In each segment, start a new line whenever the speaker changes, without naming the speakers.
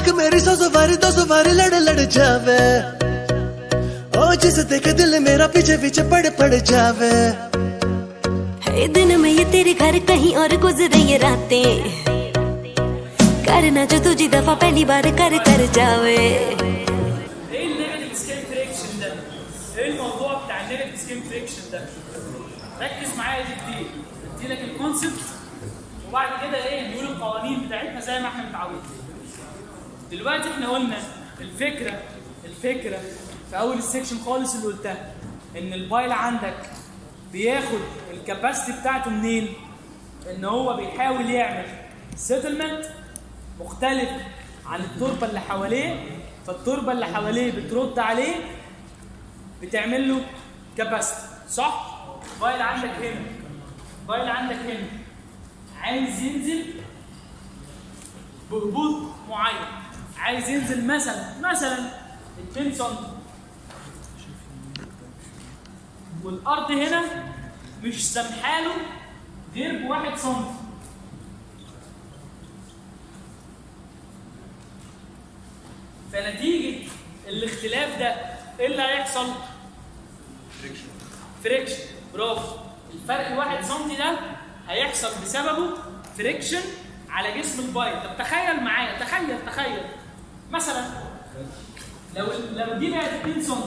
आंख मेरी सौ सवारी दो सवारी लड़ लड़ जावे ओ जिस देखे दिल मेरा पीछे पीछे पड़ पड़ जावे
है दिन में ये तेरे घर कहीं और गुजरे ये रातें करना जो तुझी दफा पहली बार कर कर जावे
ايه النيجاتيف سكيل فريكشن ده؟ ايه الموضوع بتاع النيجاتيف سكيل فريكشن ده؟ ركز معايا دي كتير ادي لك الكونسبت وبعد كده ايه نقول القوانين بتاعتنا زي ما احنا متعودين. دلوقتي احنا قلنا الفكره الفكره في اول السكشن خالص اللي قلتها ان البايل عندك بياخد الكباستي بتاعته منين؟ ان هو بيحاول يعمل سيتلمنت مختلف عن التربه اللي حواليه فالتربه اللي حواليه بترد عليه بتعمل له كباستي صح؟ بايل عندك هنا بايل عندك هنا عايز ينزل بهبوط معين عايز ينزل مثلا مثلا 2 سم والارض هنا مش سامحاله غير بواحد سم فنتيجه الاختلاف ده ايه اللي هيحصل؟ فريكشن برافو الفرق الواحد سم ده هيحصل بسببه فريكشن على جسم البايل طب تخيل معايا تخيل تخيل مثلا لو لو دي بقت 2 سم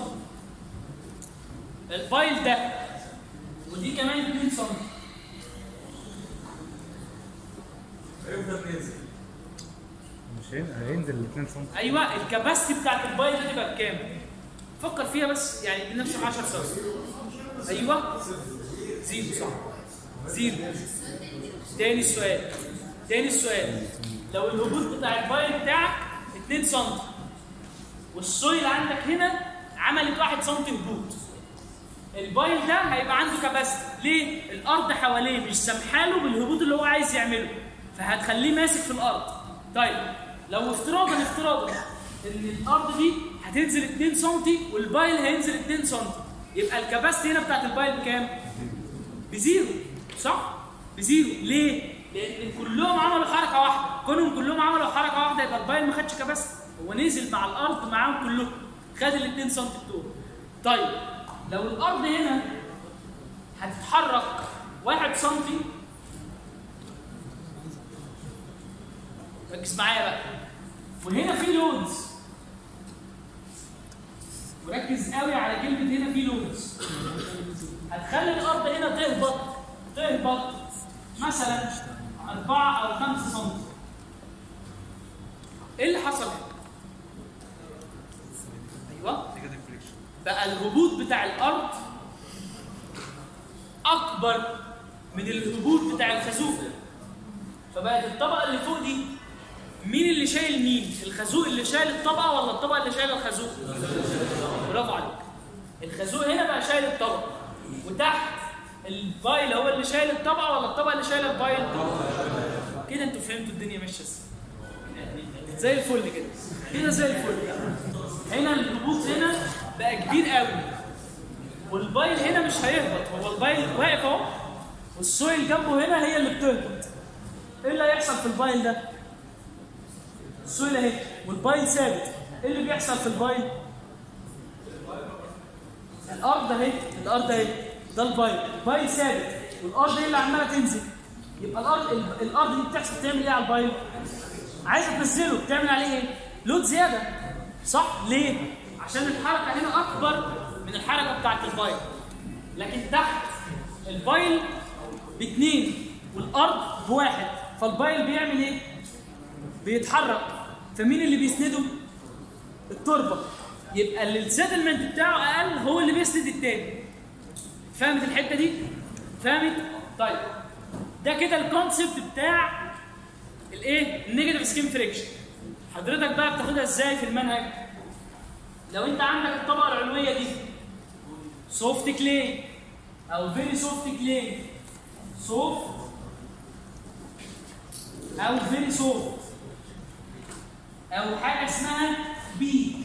البايل ده ودي كمان 2 سم
مش هين- هينزل ال 2 سم
ايوه الكباستي بتاعت البايل ده تبقى بكام؟ فكر فيها بس يعني بنفس 10 سم ايوه زيرو صح زيرو تاني السؤال تاني السؤال لو الهبوط بتاع البايل بتاعك 2 سم والسويل عندك هنا عملت 1 سم هبوط البايل ده هيبقى عنده كباستي ليه؟ الارض حواليه مش سامحاله بالهبوط اللي هو عايز يعمله فهتخليه ماسك في الارض طيب لو افتراضا افتراضا ان الارض دي هتنزل 2 سم والبايل هينزل 2 سم يبقى الكباستي هنا بتاعت البايل بكام؟ بزيرو صح؟ بزيرو ليه؟ لان كلهم عملوا حركه واحده كونهم كلهم عملوا حركه واحده يبقى البايل ما خدش كباستي هو نزل مع الارض معاهم كلهم خد ال 2 سم بتوعه طيب لو الارض هنا هتتحرك 1 سم ركز معايا بقى وهنا في لودز وركز قوي على كلمه هنا في لودز هتخلي الارض هنا تهبط تهبط مثلا 4 او 5 سم ايه اللي حصل هنا؟ ايوه بقى الهبوط بتاع الارض اكبر من الهبوط بتاع الخازوق فبقت الطبقه اللي فوق دي مين اللي شايل مين الخازوق اللي شايل الطبقه ولا الطبقه اللي شايله الخازوق برافو عليك الخازوق هنا بقى شايل الطبقه وتحت البايل هو اللي شايل الطبقه ولا الطبقه اللي شايله البايل كده انتوا فهمتوا الدنيا ماشيه ازاي زي الفل كده كده زي الفل هنا الهبوط هنا بقى كبير قوي والبايل هنا مش هيهبط هو البايل واقف اهو والسويل جنبه هنا هي اللي بتهبط ايه اللي هيحصل في البايل ده؟ السويل اهي والبايل ثابت ايه اللي بيحصل في البايل؟ الارض اهي الارض اهي ده البايل البايل ثابت والارض هي اللي عماله تنزل يبقى الارض ال- الارض دي بتحصل تعمل ايه على البايل؟ عايزه تنزله بتعمل عليه ايه؟ لود زياده صح؟ ليه؟ عشان الحركه هنا اكبر من الحركه بتاعت البايل لكن تحت البايل باثنين والارض بواحد فالبايل بيعمل ايه؟ بيتحرك فمين اللي بيسنده؟ التربه يبقى اللي السيتلمنت بتاعه اقل هو اللي بيسند التاني فهمت الحته دي؟ فهمت؟ طيب ده كده الكونسبت بتاع الايه؟ النيجاتيف سكين فريكشن حضرتك بقى بتاخدها ازاي في المنهج؟ لو انت عندك الطبقه العلويه دي سوفت كلي او فيري سوفت كلي سوفت او فيري سوفت او حاجه اسمها بيت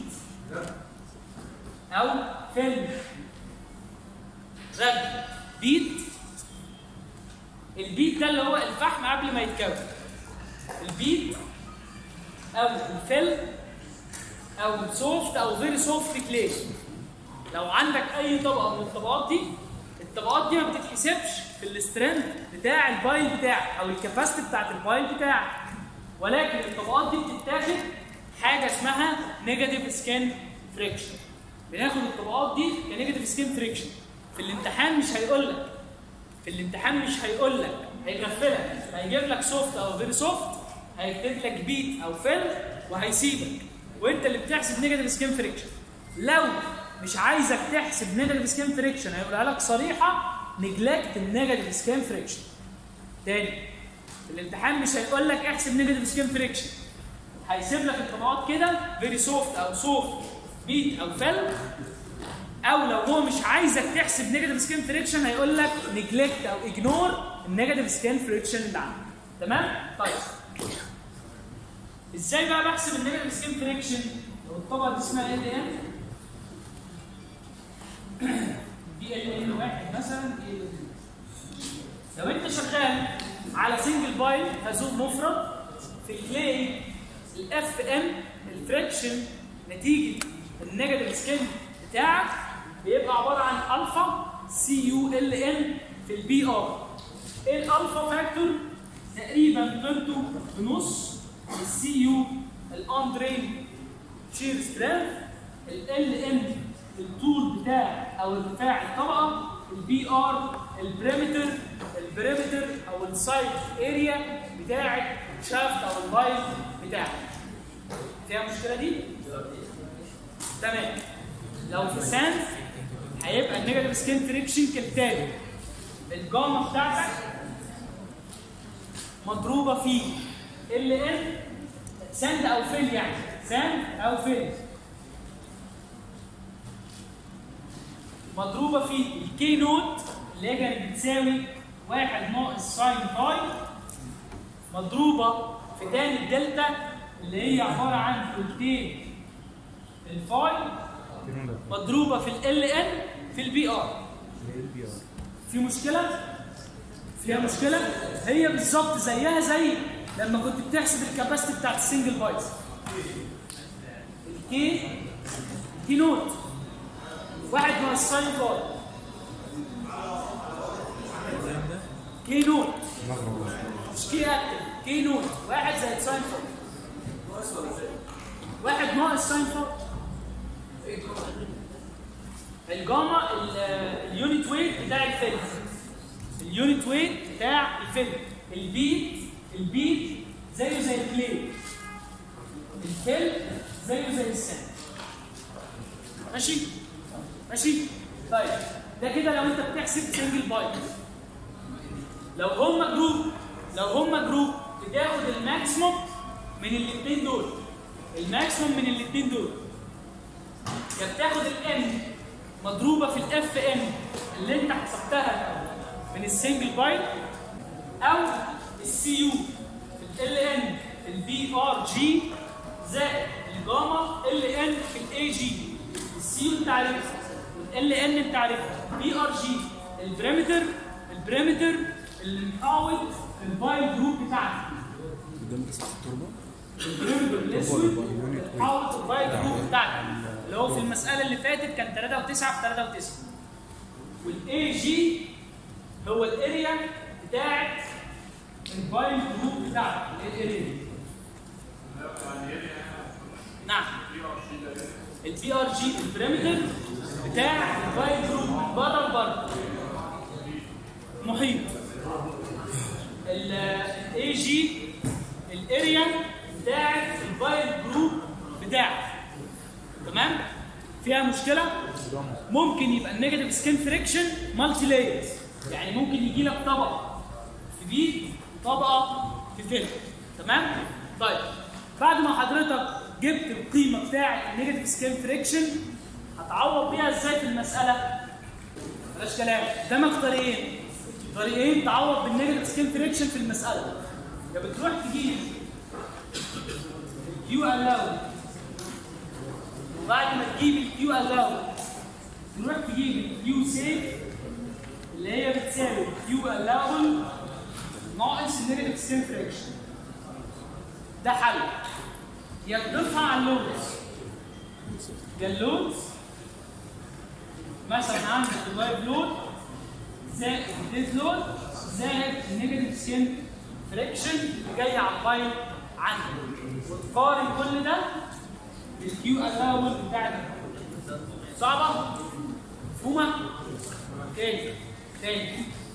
او فيلم رد بيت البيت ده اللي هو الفحم قبل ما يتكون البيت او الفيل او السوفت او فيري سوفت كلي لو عندك اي طبقه من الطبقات دي الطبقات دي ما بتتحسبش في الاسترنث بتاع البايل بتاعك او الكباستي بتاعت البايل بتاعك ولكن الطبقات دي بتتاخد حاجه اسمها نيجاتيف سكين فريكشن بناخد الطبقات دي كنيجاتيف سكين فريكشن في الامتحان مش هيقول لك في الامتحان مش هيقول لك هيغفلك هيجيب لك سوفت او فيري سوفت هيكتب لك بيت او فيل وهيسيبك وانت اللي بتحسب نيجاتيف سكين فريكشن لو مش عايزك تحسب نيجاتيف سكين فريكشن هيقولها لك صريحه نجلكت النيجاتيف سكين فريكشن تاني في الامتحان مش هيقول لك احسب نيجاتيف سكين فريكشن هيسيب لك الطبقات كده فيري سوفت او سوفت بيت او فيل او لو هو مش عايزك تحسب نيجاتيف سكين فريكشن هيقول لك نجلكت او اجنور النيجاتيف سكين فريكشن اللي عندك تمام طيب ازاي بقى بحسب النيجاتيف سكين فريكشن لو الطبقه دي اسمها ال ام دي ال ام واحد مثلا دي ال لو انت شغال على سنجل بايل هزوم مفرد في الكلاي الاف ام الفريكشن نتيجه النيجاتيف سكين بتاعك بيبقى عباره عن الفا سي يو ال ان في البي ار الالفا فاكتور تقريبا قيمته بنص السي يو الاندرين شير سترينث ال ان الطول بتاع او ارتفاع الطبقه البي ار البريمتر البريمتر او السايد اريا بتاعت الشافت او البايل بتاعك فيها المشكله دي؟ تمام لو في ساند هيبقى النيجاتيف سكين فريكشن كالتالي الجاما بتاعتك مضروبه في ال ان ساند او فيل يعني ساند او فيل مضروبه في الكي نوت اللي هي كانت بتساوي واحد ناقص ساين فاي مضروبه في تاني الدلتا اللي هي عباره عن ثلثين الفاي مضروبه في ال ان في البي ار في مشكله فيها مشكله هي بالظبط زيها زي لما كنت بتحسب الكباستي بتاعت السنجل بايتس الكي كي نوت واحد ناقص ساين فاي كي نوت مش كي اكتف كي نوت واحد زائد ساين فاي واحد ناقص ساين فاي الجاما ال- اليونت ويت بتاع الفيلم اليونت ويت بتاع الفيلم البيت البيت زيه زي الكلي الفيلم زيه زي السن ماشي ماشي طيب ده كده لو انت بتحسب سنجل بايت لو هم جروب لو هم جروب بتاخد الماكسيموم من الاثنين دول الماكسيموم من الاثنين دول يا بتاخد الان مضروبه في الاف ان اللي انت حسبتها من السنجل بايت او السي يو في ال ان في البي ار جي زائد الجاما ال ان في الاي جي السي يو انت عارفها والال ان انت عارفها بي ار جي البريمتر البريمتر اللي محاوط البايل جروب بتاعتك
قدامك اسمه التربه
البريمتر الاسود محاوط البايل جروب بتاعتك اللي هو في المساله اللي فاتت كان 3 و9 في 3 و9 والاي جي هو الاريا بتاعت البايل جروب بتاعتك اللي هي الاريا دي. نعم البي ار جي البريمتر بتاع البايل جروب من بره لبره محيط الاي جي الاريا بتاعت البايل جروب بتاعك تمام فيها مشكله ممكن يبقى النيجاتيف سكين فريكشن مالتي لايرز يعني ممكن يجي لك طبقه في بيت وطبقه في فيلم تمام طيب بعد ما حضرتك جبت القيمه بتاعه النيجاتيف سكين فريكشن هتعوض بيها ازاي في المساله بلاش كلام قدامك طريقين طريقين تعوض بالنيجاتيف سكين فريكشن في المساله يا بتروح تجيب الكيو الاو وبعد ما تجيب الكيو الاو تروح تجيب الكيو سيف اللي هي بتساوي الكيو الاو ناقص النيجاتيف سكين فريكشن ده حل يا تضيفها على اللودز يا اللودز مثلا عندك اللايف لود زائد الديد لود زائد النيجاتيف سكين فريكشن اللي جاي على الفايل عندك وتقارن كل ده بالكيو الاول بتاعك صعبه مفهومه تاني تاني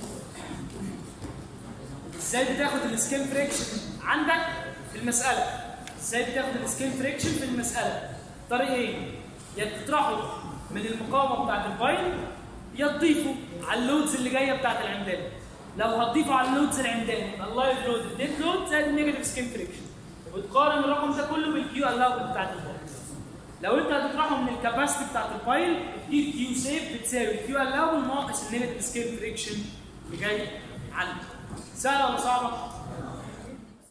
ازاي بتاخد السكين فريكشن عندك في المساله ازاي بتاخد السكين فريكشن في المساله طريقين يا تطرحه من المقاومه بتاعت الفايل يا تضيفه على اللودز اللي جايه بتاعت العمدان لو هتضيفه على اللودز العمدان يبقى اللايف لود الديد لود زائد النيجاتيف سكين فريكشن وتقارن الرقم ده كله بالكيو الاول بتاعت الفايل لو انت هتطرحه من الكاباسيتي بتاعت الفايل تجيب كيو سيف بتساوي الكيو الاول ناقص النيجاتيف سكيل فريكشن اللي جاي عندك سهله ولا صعبه؟